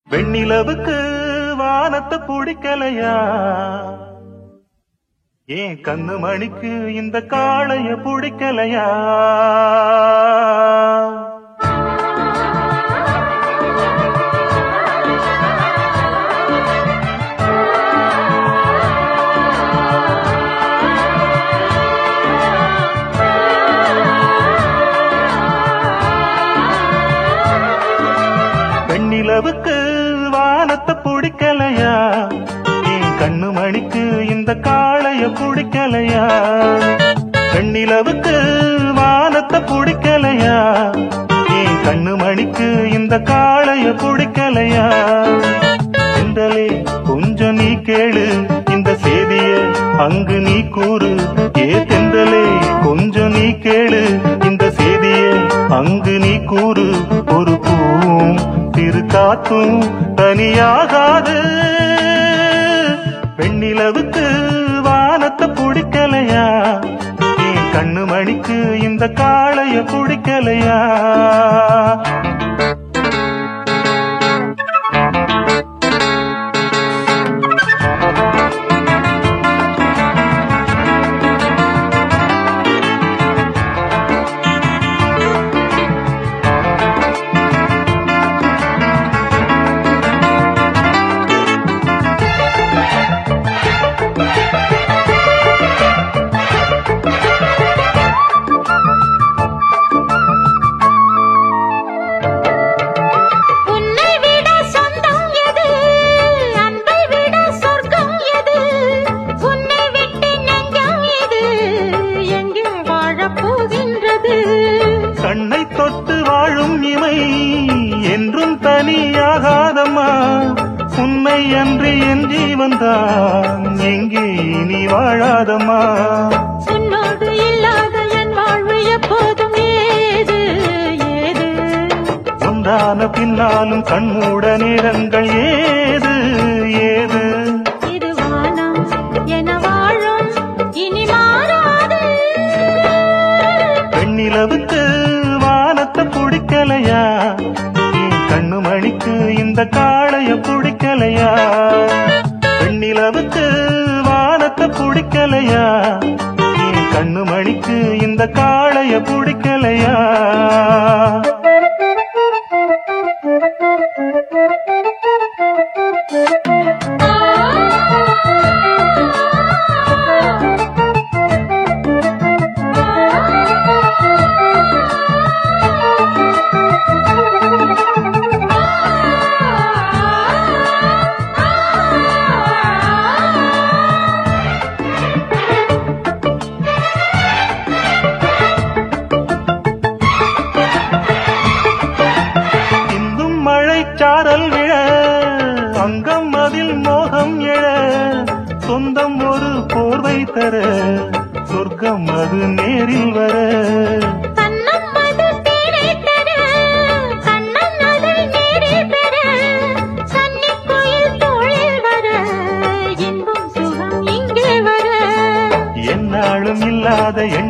வெண்ணிலவுக்கு வானத்தை பிடிக்கலையா ஏன் கண்ணு மணிக்கு இந்த காளைய பிடிக்கலையா வெண்ணிலவுக்கு வானத்தை பிடிக்கலையா ஏன் கண்ணு மணிக்கு இந்த காளைய பிடிக்கலையா வெண்ணிலவுக்கு வானத்தை பிடிக்கலையா ஏன் கண்ணு மணிக்கு இந்த காளைய பிடிக்கலையா செந்தலே கொஞ்சம் நீ கேளு இந்த செய்திய அங்கு நீ கூறு ஏ தென்றலே கொஞ்சம் நீ கேளு இந்த செய்திய அங்கு நீ கூறு ஒரு பூவும் திரு காத்தும் தனியாகாது வெண்ணிலவுக்கு வானத்தை பிடிக்கலையா என் கண்ணு மணிக்கு இந்த காளைய பிடிக்கலையா உன்னை விட சொந்தம் எது அன்பை விட சொர்க்கம் எது உன்னை விட்டு நெஞ்சம் எது எங்கே வாழப் போகின்றது கண்ணை தொட்டு வாழும் இமை என்றும் தனியாகாதம்மா உன்னை அன்றி என் ஜீவன்தான் எங்கே இனி வாழாதம்மா உன்னோடு இல்லாத என் வாழ்வு எப்போதும் ஏது ஏது உண்டான பின்னாலும் கண்மூட நேரங்கள் ஏது ஏது இது வானம் என வாழும் இனி மாறாது பெண்ணிலவுக்கு வானத்தை பிடிக்கலையா என் கண்ணு மணிக்கு இந்த காளைய பிடிக்கலையா பெண்ணிலவுக்கு வானத்தை பிடிக்கலையா என் கண்ணு மணிக்கு இந்த காளைய பிடிக்கலையா இந்தும் மழை சாரல் விழ அங்கம் அதில் மோகம் எழ சொந்தம் ஒரு போர்வை தர சொர்க்கம் அது நேரில் வர கண்ணம் அது தேனை தர கண்ணன் அதை நேரில் பெற கன்னிக் கோயில் தோழில் வர இன்பம் சுகம் இங்கே வர என்னாலும் இல்லாத என்